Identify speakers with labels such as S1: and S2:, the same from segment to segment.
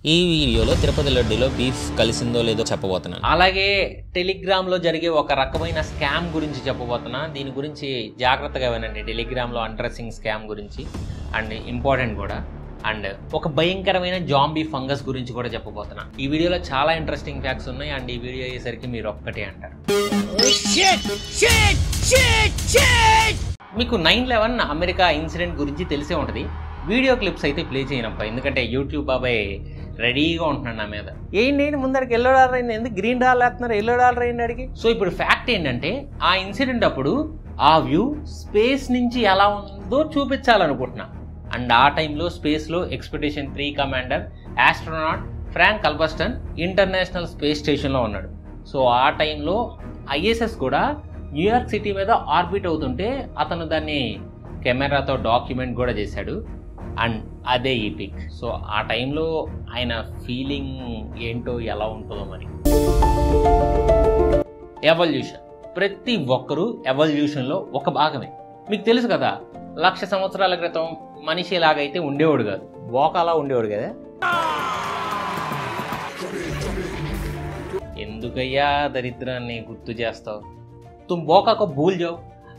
S1: ఈ వీడియోలో తిరుపతి లడ్డూలో బీఫ్ కలిసిందో లేదో చెప్పబోతున్నాను అలాగే టెలిగ్రామ్లో జరిగే ఒక రకమైన స్కామ్ గురించి చెప్పబోతున్నా దీని గురించి జాగ్రత్తగా వినండి టెలిగ్రామ్లో అడ్రస్సింగ్ స్కామ్ గురించి అండ్ ఇంపార్టెంట్ కూడా అండ్ ఒక భయంకరమైన జాంబీ ఫంగస్ గురించి కూడా చెప్పబోతున్నా ఈ వీడియోలో చాలా ఇంట్రెస్టింగ్ ఫ్యాక్ట్స్ ఉన్నాయి అండ్ ఈ వీడియో అయ్యేసరికి మీరు ఒక్కటే అంటారు మీకు నైన్ లెవెన్ అమెరికా ఇన్సిడెంట్ గురించి తెలిసే ఉంటుంది వీడియో క్లిప్స్ అయితే ప్లే చేయనప్ప ఎందుకంటే యూట్యూబ్ బాబాయ్ రెడీగా ఉంటున్నాడు నా మీద ఏంటి ఏంటి ముందరికి ఎల్లో డాలర్ అయింది ఎందుకు గ్రీన్ డాలర్ వేస్తున్నారు ఎల్లో డాలర్ అయింది అడిగి సో ఇప్పుడు ఫ్యాక్ట్ ఏంటంటే ఆ ఇన్సిడెంట్ అప్పుడు ఆ వ్యూ స్పేస్ నుంచి ఎలా ఉందో చూపించాలనుకుంటున్నా అండ్ ఆ టైంలో స్పేస్లో expedition three commander astronaut Frank Culbertson International Space స్టేషన్లో ఉన్నాడు సో ఆ టైంలో ఐఎస్ఎస్ కూడా న్యూయార్క్ సిటీ మీద ఆర్బిట్ అవుతుంటే అతను దాన్ని కెమెరాతో డాక్యుమెంట్ కూడా చేశాడు అండ్ అదే ఈ పిక్ సో ఆ టైంలో ఆయన ఫీలింగ్ ఏంటో ఎలా ఉంటుందో మరి ఎవల్యూషన్ ప్రతి ఒక్కరూ ఎవల్యూషన్లో ఒక భాగమే మీకు తెలుసు కదా లక్ష సంవత్సరాల క్రితం మనిషి ఎలాగైతే ఉండేవాడు కాదు బోకాలా ఉండేవాడు కదా ఎందుకయ్యా దరిద్రాన్ని గుర్తు చేస్తావు తుమ్ బోకాకో భూల్ జావు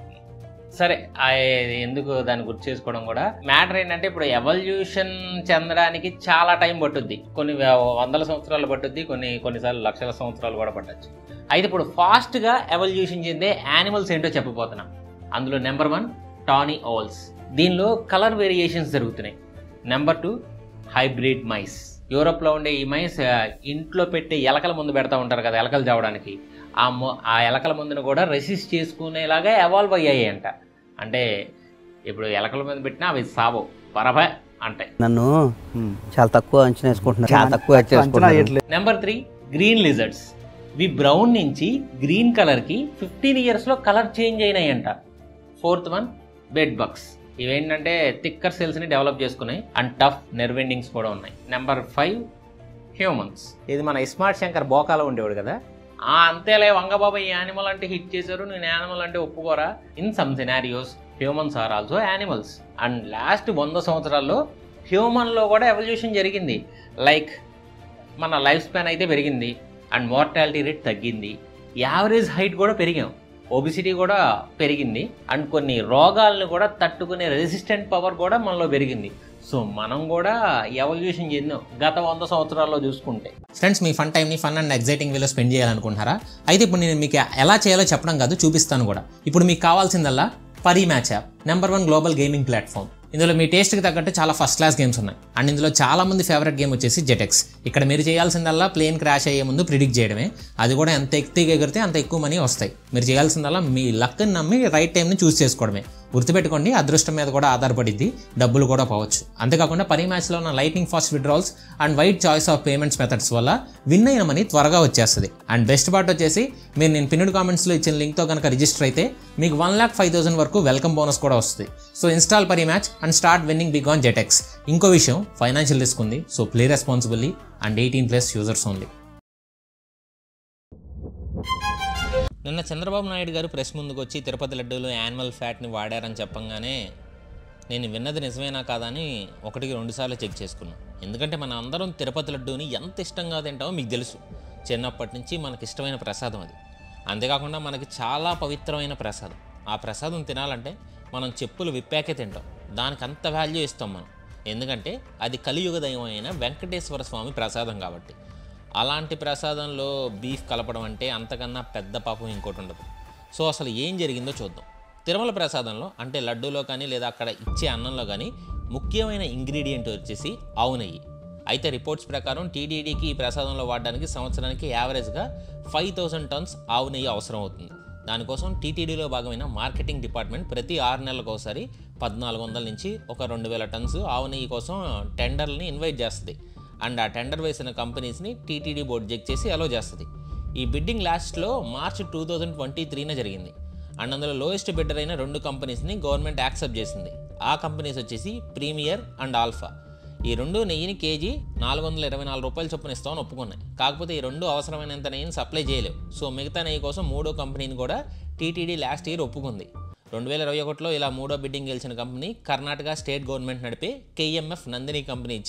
S1: సరే ఆ ఎందుకు దాన్ని గుర్తు చేసుకోవడం కూడా మ్యాటర్ ఏంటంటే ఇప్పుడు ఎవల్యూషన్ చెందడానికి చాలా టైం పట్టుద్ది కొన్ని వే- వందల సంవత్సరాలు పట్టుద్ది కొన్ని కొన్నిసార్లు లక్షల సంవత్సరాలు కూడా పట్టచ్చు అయితే ఇప్పుడు ఫాస్ట్గా ఎవల్యూషన్ చెందే యానిమల్స్ ఏంటో చెప్పబోతున్నాం అందులో నెంబర్ వన్ టానీ ఓల్స్ దీనిలో కలర్ వేరియేషన్స్ జరుగుతున్నాయి నెంబర్ టూ హైబ్రిడ్ మైస్ యూరోప్లో ఉండే ఈ మైస్ ఆ, ఇంట్లో పెట్టే ఎలకల ముందు పెడతా ఉంటారు కదా ఎలకలు చావడానికి ఆ మొ- ఆ ఎలకల ముందును కూడా రెసిస్ట్ చేసుకునేలాగా ఎవాల్వ్ అయ్యాయి అంట అంటే ఇప్పుడు ఎలకల మీద పెట్టినా అవి సావో పరభ అంటాయి
S2: నన్ను చాలా తక్కువ అంచనా వేసుకుంటున్నారు చాలా తక్కువ అంచనా వేసుకుంటున్నారు
S1: నెంబర్ త్రీ గ్రీన్ లిజర్డ్స్ వి బ్రౌన్ నుంచి గ్రీన్ కలర్కి ఫిఫ్టీన్ ఇయర్స్లో కలర్ చేంజ్ అయినాయంట ఫోర్త్ వన్ బెడ్ బగ్స్ ఇవేంటంటే థిక్కర్ సెల్స్ని డెవలప్ చేసుకున్నాయి అండ్ టఫ్ నెర్వ్ ఎండింగ్స్ కూడా ఉన్నాయి నెంబర్ ఫైవ్ హ్యూమన్స్ ఇది మన ఇస్మార్ట్ శంకర్ బోకాలో ఉండేవాడు కదా ఆ అంతేలే వంగబాబా ఈ యానిమల్ అంటే హిట్ చేశారు నేను యానిమల్ అంటే ఒప్పుకోరా in some scenarios humans are also animals and last వంద సంవత్సరాల్లో హ్యూమన్లో కూడా ఎవల్యూషన్ జరిగింది లైక్ మన లైఫ్ స్పాన్ అయితే పెరిగింది అండ్ మోర్టాలిటీ రేట్ తగ్గింది యావరేజ్ హైట్ కూడా పెరిగాం ఒబిసిటీ కూడా పెరిగింది అండ్ కొన్ని రోగాలను కూడా తట్టుకునే రెసిస్టెంట్ పవర్ కూడా మనలో పెరిగింది సో మనం కూడా ఎవల్యూషన్ చెందాం గత వంద సంవత్సరాల్లో చూసుకుంటే
S3: ఫ్రెండ్స్ మీ ఫన్ టైంని ఫన్ అండ్ ఎగ్జైటింగ్ వేలో స్పెండ్ చేయాలనుకుంటున్నారా అయితే ఇప్పుడు నేను మీకు ఎలా చేయాలో చెప్పడం కాదు చూపిస్తాను కూడా ఇప్పుడు మీకు కావాల్సిందల్లా Parimatch app number one global gaming platform ఇందులో మీ టేస్ట్కి తగ్గట్టు చాలా ఫస్ట్ క్లాస్ గేమ్స్ ఉన్నాయి అండ్ ఇందులో చాలా మంది ఫేవరెట్ గేమ్ వచ్చేసి జెటెక్స్ ఇక్కడ మీరు చేయాల్సిందల్లా ప్లేన్ క్రాష్ అయ్యే ముందు ప్రిడిక్ట్ చేయడమే అది కూడా ఎంత ఎక్కువ ఎగిరితే అంత ఎక్కువ మనీ వస్తాయి మీరు చేయాల్సిందల్లా మీ లక్ని నమ్మి రైట్ టైంని చూస్ చేసుకోవడమే గుర్తుపెట్టుకోండి అదృష్టం మీద కూడా ఆధారపడిద్ది డబ్బులు కూడా పోవచ్చు అంతేకాకుండా పరీ మ్యాచ్లో ఉన్న lightning fast withdrawals and wide choice of payments methods వల్ల విన్ అయిన మనీ త్వరగా వచ్చేస్తుంది అండ్ బెస్ట్ పార్ట్ వచ్చేసి మీరు నేను పిన్నెడ్ కామెంట్స్లో ఇచ్చిన లింక్తో కనుక రిజిస్టర్ అయితే మీకు వన్ ల్యాక్ ఫైవ్ థౌసండ్ వరకు వెల్కమ్ బోనస్ కూడా వస్తుంది so install Parimatch and start winning big on JetX ఇంకో విషయం ఫైనాన్షియల్ రిస్క్ ఉంది so play responsibly and eighteen plus users only
S1: నిన్న చంద్రబాబు నాయుడు గారు ప్రెస్ ముందుకు వచ్చి తిరుపతి లడ్డూలో యానిమల్ ఫ్యాట్ని వాడారని చెప్పంగానే నేను విన్నది నిజమేనా కాదా అని ఒకటికి రెండుసార్లు చెక్ చేసుకున్నాను ఎందుకంటే మన అందరం తిరుపతి లడ్డూని ఎంత ఇష్టంగా తింటామో మీకు తెలుసు చిన్నప్పటి నుంచి మనకి ఇష్టమైన ప్రసాదం అది అంతేకాకుండా మనకి చాలా పవిత్రమైన ప్రసాదం ఆ ప్రసాదం తినాలంటే మనం చెప్పులు విప్పాకే తింటాం దానికి అంత వాల్యూ ఇస్తాం మనం ఎందుకంటే అది కలియుగ దైవం అయిన వెంకటేశ్వర స్వామి ప్రసాదం కాబట్టి అలాంటి ప్రసాదంలో బీఫ్ కలపడం అంటే అంతకన్నా పెద్ద పాపం ఇంకోటి ఉండదు సో అసలు ఏం జరిగిందో చూద్దాం తిరుమల ప్రసాదంలో అంటే లడ్డూలో కానీ లేదా అక్కడ ఇచ్చే అన్నంలో కానీ ముఖ్యమైన ఇంగ్రీడియంట్ వచ్చేసి ఆవు నెయ్యి అయితే రిపోర్ట్స్ ప్రకారం టీడీడీకి ఈ ప్రసాదంలో వాడడానికి సంవత్సరానికి యావరేజ్గా ఫైవ్ థౌసండ్ టన్స్ ఆవు నెయ్యి అవసరం అవుతుంది దానికోసం టీటీడీలో భాగమైన మార్కెటింగ్ డిపార్ట్మెంట్ ప్రతి ఆరు నెలలకు ఒకసారి పద్నాలుగు వందల నుంచి ఒక రెండు వేల టన్స్ ఆవు నెయ్యి కోసం టెండర్లని ఇన్వైట్ చేస్తుంది అండ్ ఆ టెండర్ వేసిన కంపెనీస్ని టీటీడీ బోర్డు చెక్ చేసి అలో చేస్తుంది ఈ బిడ్డింగ్ లాస్ట్లో మార్చ్ టూ థౌజండ్ ట్వంటీ త్రీన జరిగింది అండ్ అందులో లోయెస్ట్ బిడ్డర్ అయిన రెండు కంపెనీస్ని గవర్నమెంట్ యాక్సెప్ట్ చేసింది ఆ కంపెనీస్ వచ్చేసి ప్రీమియర్ అండ్ ఆల్ఫా ఈ రెండు నెయ్యిని కేజీ నాలుగు వందల ఇరవై నాలుగు రూపాయలు చొప్పున ఇస్తామని ఒప్పుకున్నాయి కాకపోతే ఈ రెండు అవసరమైనంత నెయ్యిని సప్లై చేయలేవు సో మిగతా నెయ్యి కోసం మూడో కంపెనీని కూడా టీటీడీ లాస్ట్ ఇయర్ ఒప్పుకుంది రెండు వేల ఇరవై ఒకటిలో ఇలా మూడో బిడ్డింగ్ గెలిచిన కంపెనీ కర్ణాటక స్టేట్ గవర్నమెంట్ నడిపే కేఎంఎఫ్ నందిని కంపెనీ ఇచ్చేది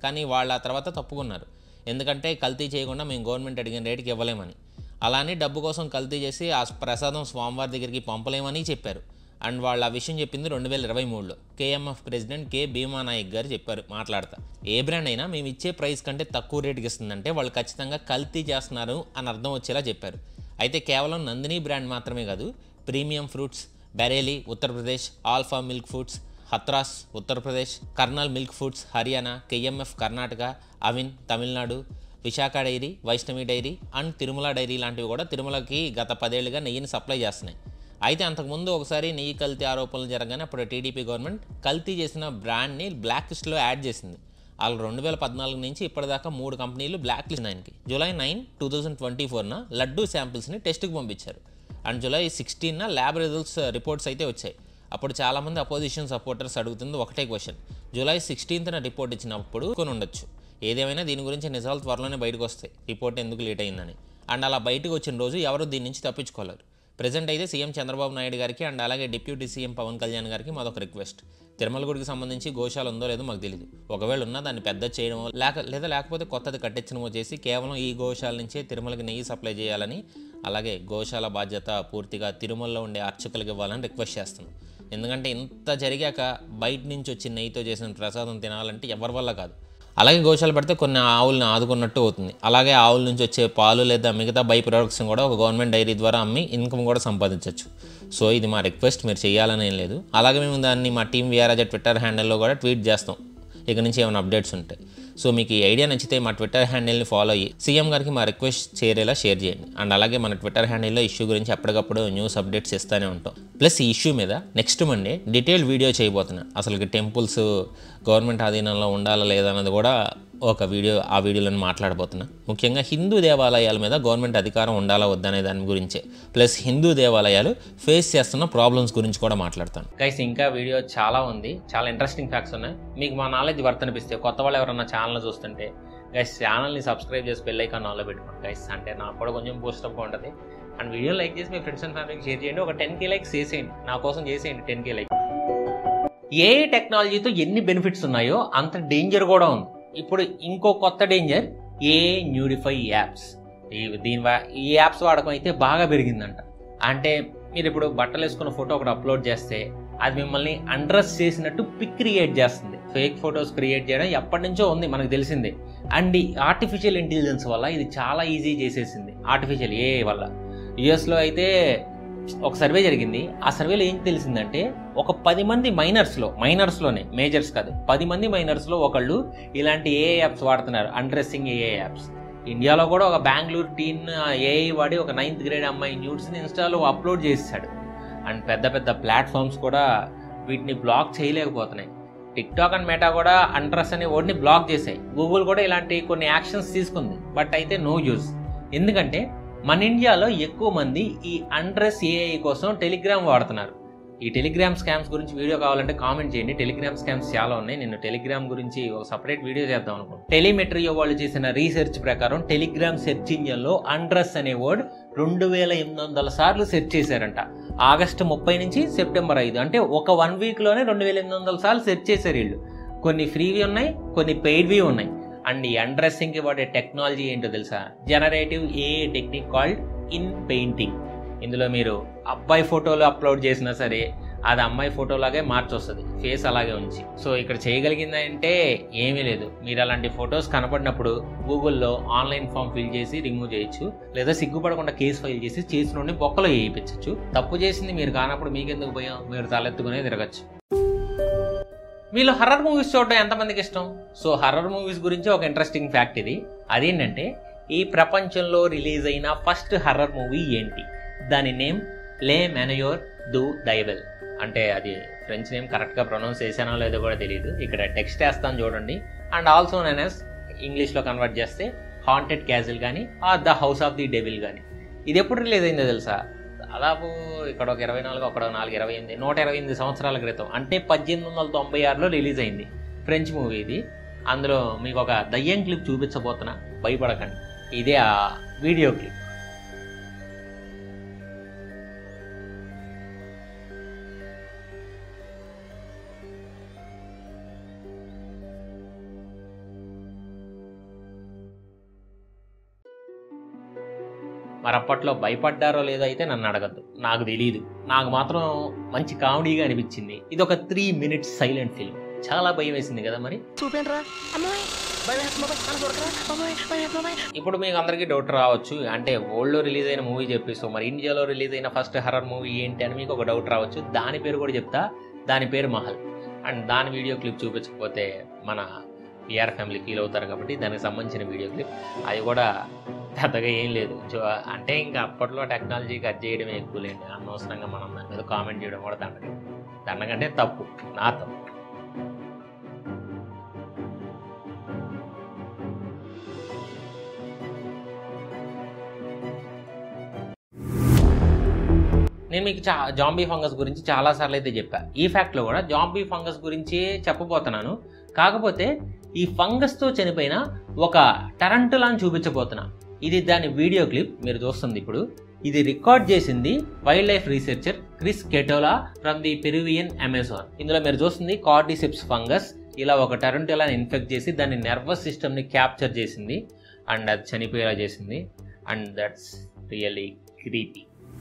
S1: కానీ వాళ్ళు ఆ తర్వాత తప్పుకున్నారు ఎందుకంటే కల్తీ చేయకుండా మేము గవర్నమెంట్ అడిగిన రేటుకి ఇవ్వలేమని అలానే డబ్బు కోసం కల్తీ చేసి ఆ ప్రసాదం స్వామివారి దగ్గరికి పంపలేమని చెప్పారు అండ్ వాళ్ళు ఆ విషయం చెప్పింది రెండు వేల ఇరవై మూడులో KMF president K Bhima Naik garu చెప్పారు మాట్లాడతా ఏ బ్రాండ్ అయినా మేము ఇచ్చే ప్రైస్ కంటే తక్కువ రేటుకి ఇస్తుందంటే వాళ్ళు ఖచ్చితంగా కల్తీ చేస్తున్నారు అని అర్థం వచ్చేలా చెప్పారు అయితే కేవలం నందిని బ్రాండ్ మాత్రమే కాదు premium fruits Bareilly Uttar Pradesh Alpha Milk Foods Hathras Uttar Pradesh Karnal Milk Foods Haryana KMF Karnataka Aavin Tamil Nadu Visakha dairy Vaishnavi dairy and Tirumala dairy లాంటివి కూడా తిరుమలకి గత పదేళ్లుగా నెయ్యిని సప్లై చేస్తున్నాయి అయితే అంతకుముందు ఒకసారి నెయ్యి కల్తీ ఆరోపణలు జరగానే అప్పుడు టీడీపీ గవర్నమెంట్ కల్తీ చేసిన బ్రాండ్ని బ్లాక్ లిస్ట్లో యాడ్ చేసింది వాళ్ళు రెండు వేల పద్నాలుగు నుంచి ఇప్పటిదాకా మూడు కంపెనీలు బ్లాక్ లిస్ట్ నైన్కి July nine two thousand twenty ఫోర్న లడ్డూ శాంపిల్స్ని టెస్ట్కి పంపించారు అండ్ జూలై సిక్స్టీన్న ల్యాబ్ రిజల్ట్స్ రిపోర్ట్స్ అయితే వచ్చాయి అప్పుడు చాలామంది అపోజిషన్ సపోర్టర్స్ అడుగుతుంది ఒకటే క్వశ్చన్ జూలై సిక్స్టీన్త్న రిపోర్ట్ ఇచ్చినప్పుడు కొని ఉండొచ్చు ఏదేమైనా దీని గురించి నిజాలు త్వరలోనే బయటకు వస్తాయి రిపోర్ట్ ఎందుకు లేట్ అయిందని అండ్ అలా బయటకు వచ్చిన రోజు ఎవరు దీని నుంచి తప్పించుకోలేరు ప్రజెంట్ అయితే సీఎం చంద్రబాబు నాయుడు గారికి అండ్ అలాగే డిప్యూటీ సీఎం పవన్ కళ్యాణ్ గారికి మాదొక రిక్వెస్ట్ తిరుమల గుడికి సంబంధించి గోశాల ఉందో లేదో మాకు తెలియదు ఒకవేళ ఉన్నా దాన్ని పెద్ద చేయడమో లేక లేదా లేకపోతే కొత్తది కట్టించడమో చేసి కేవలం ఈ గోశాల నుంచే తిరుమలకి నెయ్యి సప్లై చేయాలని అలాగే గోశాల బాధ్యత పూర్తిగా తిరుమలలో ఉండే అర్చకులకు ఇవ్వాలని రిక్వెస్ట్ చేస్తున్నాం ఎందుకంటే ఇంత జరిగాక బయట నుంచి వచ్చి నెయ్యితో చేసిన ప్రసాదం తినాలంటే ఎవరి వల్ల కాదు అలాగే గోశాల పెడితే కొన్ని ఆవులను ఆదుకున్నట్టు అవుతుంది అలాగే ఆవుల నుంచి వచ్చే పాలు లేదా మిగతా బై ప్రొడక్ట్స్ కూడా ఒక గవర్నమెంట్ డైరీ ద్వారా అమ్మి ఇన్కమ్ కూడా సంపాదించవచ్చు సో ఇది మా రిక్వెస్ట్ మీరు చేయాలని ఏం లేదు అలాగే మేము దాన్ని మా టీం విఆర్ఆజ్ ట్విట్టర్ హ్యాండిల్లో కూడా ట్వీట్ చేస్తాం ఇక నుంచి ఏమైనా అప్డేట్స్ ఉంటాయి సో మీకు ఈ ఐడియా నచ్చితే మా ట్విట్టర్ హ్యాండిల్ని ఫాలో అయ్యి సీఎం గారికి మా రిక్వెస్ట్ చేరేలా షేర్ చేయండి అండ్ అలాగే మన ట్విట్టర్ హ్యాండిల్లో ఇష్యూ గురించి ఎప్పటికప్పుడు న్యూస్ అప్డేట్స్ ఇస్తూనే ఉంటాం ప్లస్ ఈ ఇష్యూ మీద నెక్స్ట్ మండే డీటెయిల్ వీడియో చేయబోతున్నా అసలు టెంపుల్స్ గవర్నమెంట్ ఆధీనంలో ఉండాలా లేదా అన్నది కూడా ఒక వీడియో ఆ వీడియోలో మాట్లాడబోతున్నా ముఖ్యంగా హిందూ దేవాలయాల మీద గవర్నమెంట్ అధికారం ఉండాలా వద్దనే దాని గురించే ప్లస్ హిందూ దేవాలయాలు ఫేస్ చేస్తున్న ప్రాబ్లమ్స్ గురించి కూడా మాట్లాడతాను గైస్ ఇంకా వీడియో చాలా ఉంది చాలా ఇంట్రెస్టింగ్ ఫ్యాక్ట్స్ ఉన్నాయి మీకు మా నాలెడ్జ్ వర్త్ అనిపిస్తే కొత్త వాళ్ళు ఎవరన్నా ఛానల్ చూస్తుంటే గైస్ ఛానల్ని సబ్స్క్రైబ్ చేసి బెల్ ఐకాన్ ఆన్లో పెట్టుకోండి గైస్ అంటే నాకు కూడా కొంచెం బూస్టప్గా ఉంటుంది అండ్ వీడియో లైక్ చేసి మీ ఫ్రెండ్స్ అండ్ ఫ్యామిలీకి షేర్ చేయండి ఒక టెన్ కే లైక్స్ చేసేయండి నా కోసం చేసేయండి టెన్ కే లైక్ ఏ టెక్నాలజీతో ఎన్ని బెనిఫిట్స్ ఉన్నాయో అంత డేంజర్ కూడా ఉంది ఇప్పుడు ఇంకో కొత్త డేంజర్ ఏ న్యూడిఫై యాప్స్ ఈ- దీని వా- ఈ యాప్స్ వాడకం అయితే బాగా పెరిగిందంట అంటే మీరు ఇప్పుడు బట్టలు వేసుకున్న ఫోటో ఒకటి అప్లోడ్ చేస్తే అది మిమ్మల్ని అండ్రస్ చేసినట్టు పిక్ క్రియేట్ చేస్తుంది ఫేక్ ఫొటోస్ క్రియేట్ చేయడం ఎప్పటి నుంచో ఉంది మనకు తెలిసిందే అండ్ ఈ ఆర్టిఫిషియల్ ఇంటెలిజెన్స్ వల్ల ఇది చాలా ఈజీ చేసేసింది ఆర్టిఫిషియల్ ఏ వల్ల యుఎస్లో అయితే ఒక సర్వే జరిగింది ఆ సర్వేలో ఏం తెలిసిందంటే ఒక పది మంది మైనర్స్లో మైనర్స్లోనే మేజర్స్ కాదు పది మంది మైనర్స్లో ఒకళ్ళు ఇలాంటి ఏ యాప్స్ వాడుతున్నారు అండ్రెస్సింగ్ ఏ యాప్స్ ఇండియాలో కూడా ఒక బెంగళూరు టీన్ ఏఐ వాడి ఒక నైన్త్ గ్రేడ్ అమ్మాయి న్యూస్ని ఇన్స్టాలో అప్లోడ్ చేశాడు అండ్ పెద్ద పెద్ద ప్లాట్ఫామ్స్ కూడా వీటిని బ్లాక్ చేయలేకపోతున్నాయి టిక్ టాక్ అండ్ మెటా కూడా అండ్రస్ అనే వర్డ్ని బ్లాక్ చేశాయి గూగుల్ కూడా ఇలాంటి కొన్ని యాక్షన్స్ తీసుకుంది బట్ అయితే నో యూజ్ ఎందుకంటే మన ఇండియాలో ఎక్కువ మంది ఈ అండ్రస్ ఏఐ కోసం టెలిగ్రామ్ వాడుతున్నారు ఈ టెలిగ్రామ్ స్కామ్స్ గురించి వీడియో కావాలంటే కామెంట్ చేయండి టెలిగ్రామ్ స్కామ్స్ చాలా ఉన్నాయి నేను టెలిగ్రామ్ గురించి ఒక సపరేట్ వీడియో చేద్దాం అనుకుంటున్నాను టెలిమెట్రియో వాళ్ళు చేసిన రీసెర్చ్ ప్రకారం టెలిగ్రామ్ సెర్చ్ ఇంజిన్లో అండ్రస్ అనే వర్డ్ రెండు వేల ఎనిమిది వందల సార్లు సెర్చ్ చేశారంట ఆగస్టు ముప్పై నుంచి సెప్టెంబర్ ఐదు అంటే ఒక వన్ వీక్లోనే రెండు వేల ఎనిమిది వందల సార్లు సెర్చ్ చేశారు వీళ్ళు కొన్ని ఫ్రీవి ఉన్నాయి కొన్ని పెయిడ్వి ఉన్నాయి అండ్ ఈ అండ్రెస్సింగ్కి వాడే టెక్నాలజీ ఏంటో తెలుసా generative A technique called inpainting ఇందులో మీరు అబ్బాయి ఫోటోలు అప్లోడ్ చేసినా సరే అది అమ్మాయి ఫోటోలాగే మార్చొస్తుంది ఫేస్ అలాగే ఉంచి సో ఇక్కడ చేయగలిగింది అంటే ఏమీ లేదు మీరు అలాంటి ఫొటోస్ కనపడినప్పుడు గూగుల్లో ఆన్లైన్ ఫామ్ ఫిల్ చేసి రిమూవ్ చేయొచ్చు లేదా సిగ్గుపడకుండా కేసు ఫైల్ చేసి చేసి నుండి బొక్కలో వేయించచ్చు తప్పు చేసింది మీరు కానప్పుడు మీకెందుకు భయం మీరు తలెత్తుకునే తిరగచ్చు వీళ్ళు హర్రర్ మూవీస్ చూడడం ఎంతమందికి ఇష్టం సో హర్రర్ మూవీస్ గురించి ఒక ఇంట్రెస్టింగ్ ఫ్యాక్ట్ ఇది అదేంటంటే ఈ ప్రపంచంలో రిలీజ్ అయిన ఫస్ట్ హర్రర్ మూవీ ఏంటి దాని నేమ్ లే మెనయోర్ దు దైవెల్ అంటే అది ఫ్రెంచ్ నేమ్ కరెక్ట్గా ప్రొనౌన్స్ చేశానో లేదో కూడా తెలియదు ఇక్కడ టెక్స్ట్ వేస్తాను చూడండి అండ్ ఆల్సో నేను ఎస్ ఇంగ్లీష్లో కన్వర్ట్ చేస్తే హాంటెడ్ క్యాజిల్ కానీ or the house of the devil కానీ ఇది ఎప్పుడు రిలీజ్ అయిందో తెలుసా దాదాపు ఇక్కడ ఒక ఇరవై నాలుగు అక్కడ ఒక నాలుగు ఇరవై ఎనిమిది నూట ఇరవై ఎనిమిది సంవత్సరాల క్రితం అంటే పద్దెనిమిది వందల తొంభై ఆరులో రిలీజ్ అయింది ఫ్రెంచ్ మూవీ ఇది అందులో మీకు ఒక దయ్యం క్లిప్ చూపించబోతున్నా భయపడకండి ఇదే ఆ వీడియో క్లిప్ మరి అప్పట్లో భయపడ్డారో లేదో అయితే నన్ను అడగద్దు నాకు తెలియదు నాకు మాత్రం మంచి కామెడీగా అనిపించింది ఇది ఒక త్రీ మినిట్స్ సైలెంట్ ఫిల్మ్ చాలా భయం వేసింది కదా మరి ఇప్పుడు మీకు అందరికీ డౌట్ రావచ్చు అంటే వరల్డ్లో రిలీజ్ అయిన మూవీ చెప్పేస్తాం మరి ఇండియాలో రిలీజ్ అయిన ఫస్ట్ హర్రర్ మూవీ ఏంటి అని మీకు ఒక డౌట్ రావచ్చు దాని పేరు కూడా చెప్తా దాని పేరు మహల్ అండ్ దాని వీడియో క్లిప్ చూపించకపోతే మన పిఆర్ ఫ్యామిలీ ఫీల్ అవుతారు కాబట్టి దానికి సంబంధించిన వీడియో క్లిప్ అది కూడా పెద్దగా ఏం లేదు జో అంటే ఇంకా అప్పట్లో టెక్నాలజీ కట్ చేయడమే ఎక్కువ లేండి అనవసరంగా మనం దాని మీద కామెంట్ చేయడం కూడా దండగ దండగంటే తప్పు నా తప్పు నేను మీకు చా జాంబీ ఫంగస్ గురించి చాలాసార్లు అయితే చెప్పా ఈ ఫ్యాక్ట్లో కూడా జాంబీ ఫంగస్ గురించి చెప్పబోతున్నాను కాకపోతే ఈ ఫంగస్తో చనిపోయిన ఒక టరంటులాని చూపించబోతున్నా ఇది దాని వీడియో క్లిప్ మీరు చూస్తుంది ఇప్పుడు ఇది రికార్డ్ చేసింది wildlife researcher Chris Ketola from the Peruvian Amazon ఇందులో మీరు చూస్తుంది కార్డిసిప్స్ ఫంగస్ ఇలా ఒక టరంటులాని ఇన్ఫెక్ట్ చేసి దాని నర్వస్ సిస్టమ్ని క్యాప్చర్ చేసింది అండ్ అది చనిపోయేలా చేసింది అండ్ దట్స్ రియల్లీ క్రీపీ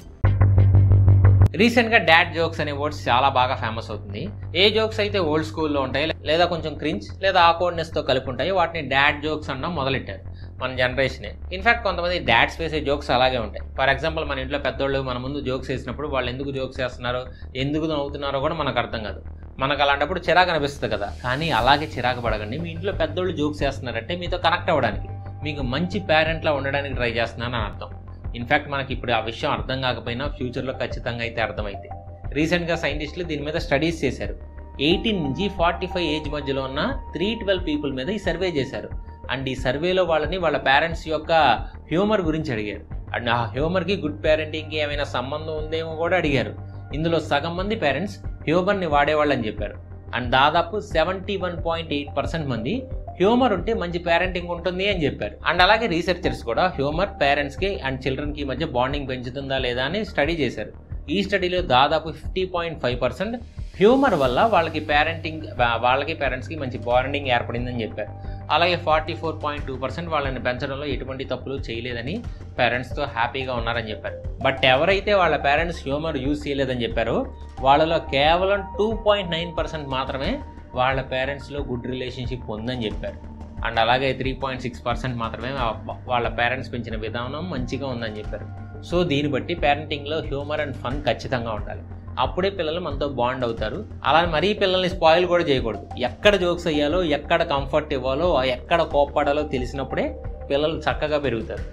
S1: రీసెంట్గా డాడ్ జోక్స్ అనే వర్డ్స్ చాలా బాగా ఫేమస్ అవుతుంది ఏ జోక్స్ అయితే ఓల్డ్ స్కూల్లో ఉంటాయి లేదా కొంచెం క్రింజ్ లేదా ఆకోర్డ్నెస్తో కలిపి ఉంటాయి వాటిని డాడ్ జోక్స్ అనడం మొదలెట్టారు మన జనరేషనే ఇన్ఫాక్ట్ కొంతమంది డాడ్స్ వేసే జోక్స్ అలాగే ఉంటాయి ఫర్ ఎగ్జాంపుల్ మన ఇంట్లో పెద్దోళ్ళు మన ముందు జోక్స్ వేసినప్పుడు వాళ్ళు ఎందుకు జోక్స్ వేస్తున్నారో ఎందుకు నవ్వుతున్నారో కూడా మనకు అర్థం కాదు మనకు అలాంటప్పుడు చిరాకు అనిపిస్తుంది కదా కానీ అలాగే చిరాకు పడకండి మీ ఇంట్లో పెద్దోళ్ళు జోక్స్ వేస్తున్నారంటే మీతో కనెక్ట్ అవ్వడానికి మీకు మంచి పేరెంట్లా ఉండడానికి ట్రై చేస్తున్నారని అర్థం ఇన్ఫ్యాక్ట్ మనకి ఇప్పుడు ఆ విషయం అర్థం కాకపోయినా ఫ్యూచర్లో ఖచ్చితంగా అయితే అర్థమైతే రీసెంట్గా సైంటిస్టులు దీని మీద స్టడీస్ చేశారు ఎయిటీన్ నుంచి ఫార్టీ ఫైవ్ ఏజ్ మధ్యలో ఉన్న త్రీ ట్వెల్వ్ పీపుల్ మీద ఈ సర్వే చేశారు అండ్ ఈ సర్వేలో వాళ్ళని వాళ్ళ పేరెంట్స్ యొక్క హ్యూమర్ గురించి అడిగారు అండ్ ఆ హ్యూమర్కి గుడ్ పేరెంటింగ్కి ఏమైనా సంబంధం ఉందేమో కూడా అడిగారు ఇందులో సగం మంది పేరెంట్స్ హ్యూమర్ని వాడేవాళ్ళని చెప్పారు అండ్ దాదాపు seventy one point eight percent మంది హ్యూమర్ ఉంటే మంచి పేరెంటింగ్ ఉంటుంది అని చెప్పారు అండ్ అలాగే రీసెర్చర్స్ కూడా హ్యూమర్ పేరెంట్స్కి అండ్ చిల్డ్రన్కి మధ్య బాండింగ్ పెంచుతుందా లేదా అని స్టడీ చేశారు ఈ స్టడీలో దాదాపు fifty point five percent humour వల్ల వాళ్ళకి పేరెంటింగ్ వాళ్ళకి పేరెంట్స్కి మంచి బాండింగ్ ఏర్పడిందని చెప్పారు అలాగే forty four point two percent వాళ్ళని పెంచడంలో ఎటువంటి తప్పులు చేయలేదని పేరెంట్స్తో హ్యాపీగా ఉన్నారని చెప్పారు బట్ ఎవరైతే వాళ్ళ పేరెంట్స్ హ్యూమర్ యూజ్ చేయలేదని చెప్పారో వాళ్ళలో కేవలం టూ పాయింట్ నైన్ పర్సెంట్ మాత్రమే వాళ్ళ పేరెంట్స్లో గుడ్ రిలేషన్షిప్ ఉందని చెప్పారు అండ్ అలాగే త్రీ పాయింట్ సిక్స్ పర్సెంట్ మాత్రమే వా- వాళ్ళ పేరెంట్స్ పెంచిన విధానం మంచిగా ఉందని చెప్పారు సో దీన్ని బట్టి పేరెంటింగ్లో హ్యూమర్ అండ్ ఫన్ ఖచ్చితంగా ఉండాలి అప్పుడే పిల్లలు మనతో బాండ్ అవుతారు అలా మరీ పిల్లల్ని స్పాయిల్ కూడా చేయకూడదు ఎక్కడ జోక్స్ అయ్యాలో ఎక్కడ కంఫర్ట్ ఇవ్వాలో ఎక్కడ కోప్పడాలో తెలిసినప్పుడే పిల్లలు చక్కగా పెరుగుతారు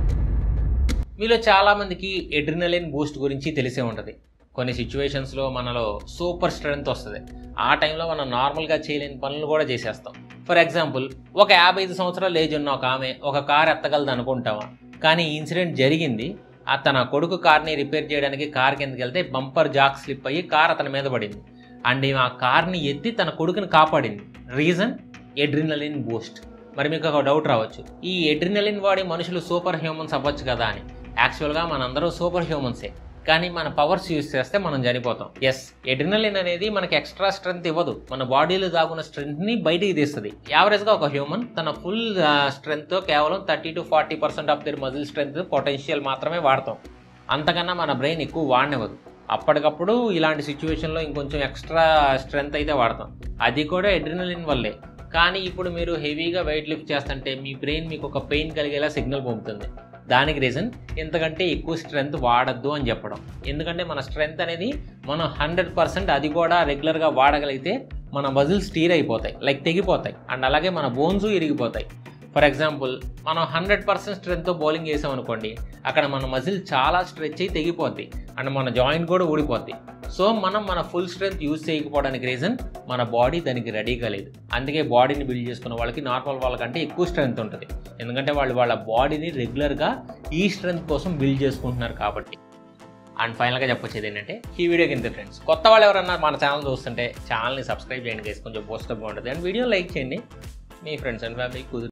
S1: మీలో చాలామందికి ఎడ్రినలిన్ బూస్ట్ గురించి తెలిసే ఉంటుంది కొన్ని సిచ్యువేషన్స్లో మనలో సూపర్ స్ట్రెంగ్త్ వస్తుంది ఆ టైంలో మనం నార్మల్గా చేయలేని పనులు కూడా చేసేస్తాం ఫర్ ఎగ్జాంపుల్ ఒక యాభై ఐదు సంవత్సరాలు ఏజ్ ఉన్న ఒక ఆమె ఒక కార్ ఎత్తగలదు అనుకుంటామా కానీ ఈ ఇన్సిడెంట్ జరిగింది ఆ తన కొడుకు కార్ని రిపేర్ చేయడానికి కార్ కిందకి వెళ్తే బంపర్ జాక్ స్లిప్ అయ్యి కార్ అతని మీద పడింది అండ్ ఈమె ఆ కార్ని ఎత్తి తన కొడుకుని కాపాడింది రీజన్ ఎడ్రినలిన్ బూస్ట్ మరి మీకు ఒక డౌట్ రావచ్చు ఈ ఎడ్రినలిన్ వాడి మనుషులు సూపర్ హ్యూమన్స్ అవ్వచ్చు కదా అని యాక్చువల్గా మనందరం సూపర్ హ్యూమన్సే కానీ మన పవర్స్ యూజ్ చేస్తే మనం చనిపోతాం ఎస్ ఎడ్రినలిన్ అనేది మనకి ఎక్స్ట్రా స్ట్రెంగ్త్ ఇవ్వదు మన బాడీలో దాగున్న స్ట్రెంగ్త్ని బయటికి తీస్తుంది యావరేజ్గా ఒక హ్యూమన్ తన ఫుల్ స్ట్రెంగ్త్తో కేవలం thirty to forty percent of their muscle strength potential మాత్రమే వాడతాం అంతకన్నా మన బ్రెయిన్ ఎక్కువ వాడనివ్వదు అప్పటికప్పుడు ఇలాంటి సిచ్యువేషన్లో ఇంకొంచెం ఎక్స్ట్రా స్ట్రెంగ్త్ అయితే వాడతాం అది కూడా ఎడ్రినలిన్ వల్లే కానీ ఇప్పుడు మీరు హెవీగా వెయిట్ లిఫ్ట్ చేస్తుంటే మీ బ్రెయిన్ మీకు ఒక పెయిన్ కలిగేలా సిగ్నల్ పంపుతుంది దానికి రీజన్ ఇంతకంటే ఎక్కువ స్ట్రెంగ్త్ వాడద్దు అని చెప్పడం ఎందుకంటే మన స్ట్రెంగ్త్ అనేది మనం హండ్రెడ్ పర్సెంట్ అది కూడా రెగ్యులర్గా వాడగలిగితే మన మజిల్స్ స్టీర్ అయిపోతాయి లైక్ తెగిపోతాయి అండ్ అలాగే మన బోన్స్ ఇరిగిపోతాయి ఫర్ ఎగ్జాంపుల్ మనం హండ్రెడ్ పర్సెంట్ స్ట్రెంగ్త్తో బౌలింగ్ చేసాం అనుకోండి అక్కడ మన మజిల్ చాలా స్ట్రెచ్ అయి తెగిపోద్ది అండ్ మన జాయింట్ కూడా ఊడిపోద్ది సో మనం మన ఫుల్ స్ట్రెంగ్త్ యూజ్ చేయకపోవడానికి రీజన్ మన బాడీ దానికి రెడీగా లేదు అందుకే బాడీని బిల్డ్ చేసుకున్న వాళ్ళకి నార్మల్ వాళ్ళకంటే ఎక్కువ స్ట్రెంగ్త్ ఉంటుంది ఎందుకంటే వాళ్ళు వాళ్ళ బాడీని రెగ్యులర్గా ఈ స్ట్రెంగ్త్ కోసం బిల్డ్ చేసుకుంటున్నారు కాబట్టి అండ్ ఫైనల్గా చెప్పొచ్చేది ఏంటంటే ఈ వీడియోకి ఇంత ఫ్రెండ్స్ కొత్త వాళ్ళు ఎవరన్నా మన ఛానల్ చూస్తుంటే ఛానల్ని సబ్స్క్రైబ్ చేయండి guys. కొంచెం పోస్టప్ ఉంటుంది అండ్ వీడియో లైక్ చేయండి మీ ఫ్రెండ్స్ అండ్ ఫ్యామిలీ కుదిరి